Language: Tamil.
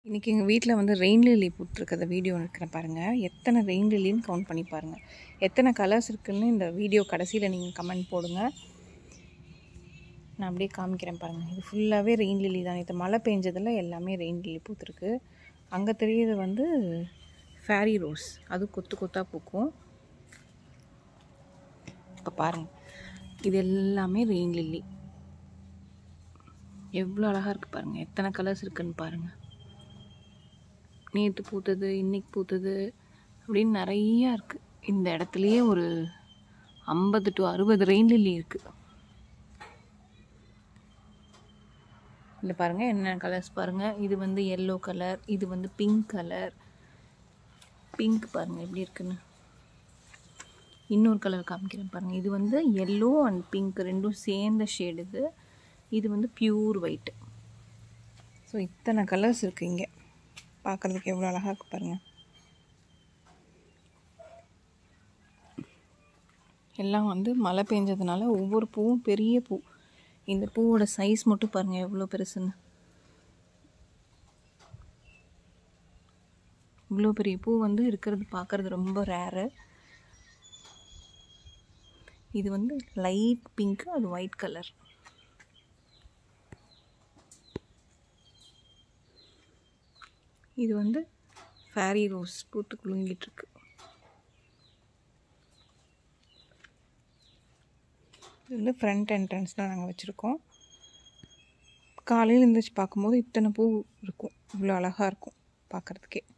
இன்றைக்கி எங்கள் வீட்டில் வந்து ரெயின் லில்லி பூத்துருக்கிறத வீடியோ இருக்கிறேன் பாருங்கள் எத்தனை ரெயின் லில்லின்னு கவுண்ட் பண்ணி பாருங்கள் எத்தனை கலர்ஸ் இருக்குன்னு இந்த வீடியோ கடைசியில் நீங்கள் கமெண்ட் போடுங்க நான் அப்படியே காமிக்கிறேன் பாருங்கள் இது ஃபுல்லாகவே ரெயின் லில்லி தான் இது மழை பெஞ்சதில் எல்லாமே ரெயின் லில்லி பூத்துருக்கு அங்கே தெரியுது வந்து ஃபேரி ரோஸ் அது கொத்து கொத்தாக பூக்கும் இப்போ பாருங்கள் இது எல்லாமே ரெயின் லில்லி எவ்வளோ அழகாக இருக்குது பாருங்கள் எத்தனை கலர்ஸ் இருக்குன்னு பாருங்கள் நேற்று பூத்தது இன்னைக்கு பூத்தது அப்படின்னு நிறையா இருக்குது இந்த இடத்துலையே ஒரு ஐம்பது டு அறுபது ரெயின் லில்லி இருக்குது இந்த பாருங்கள் என்ன கலர்ஸ் பாருங்கள் இது வந்து எல்லோ கலர் இது வந்து பிங்க் கலர் பிங்க் பாருங்கள் எப்படி இருக்குன்னு இன்னொரு கலர் காமிக்கிறேன் பாருங்கள் இது வந்து எல்லோ அண்ட் பிங்க் ரெண்டும் சேர்ந்த ஷேடு இது இது வந்து பியூர் ஒயிட்டு ஸோ இத்தனை கலர்ஸ் இருக்குது இங்கே பார்க்குறதுக்கு எவ்வளோ அழகாக இருக்கு பாருங்கள் எல்லாம் வந்து மழை பெஞ்சதுனால ஒவ்வொரு பூவும் பெரிய பூ இந்த பூவோட சைஸ் மட்டும் பாருங்கள் எவ்வளோ பெருசுன்னு இவ்வளோ பெரிய பூ வந்து இருக்கிறது பார்க்குறது ரொம்ப ரேரு இது வந்து லைட் பிங்க் அது ஒயிட் கலர் இது வந்து ஃபேரி ரோஸ் பூத்து குலுங்கிட்டுருக்கு இது வந்து ஃப்ரண்ட் என்ட்ரன்ஸில் நாங்கள் வச்சுருக்கோம் காலையில் எழுந்திரிச்சு பார்க்கும்போது இத்தனை பூ இருக்கும் இவ்வளோ அழகாக இருக்கும் பார்க்குறதுக்கே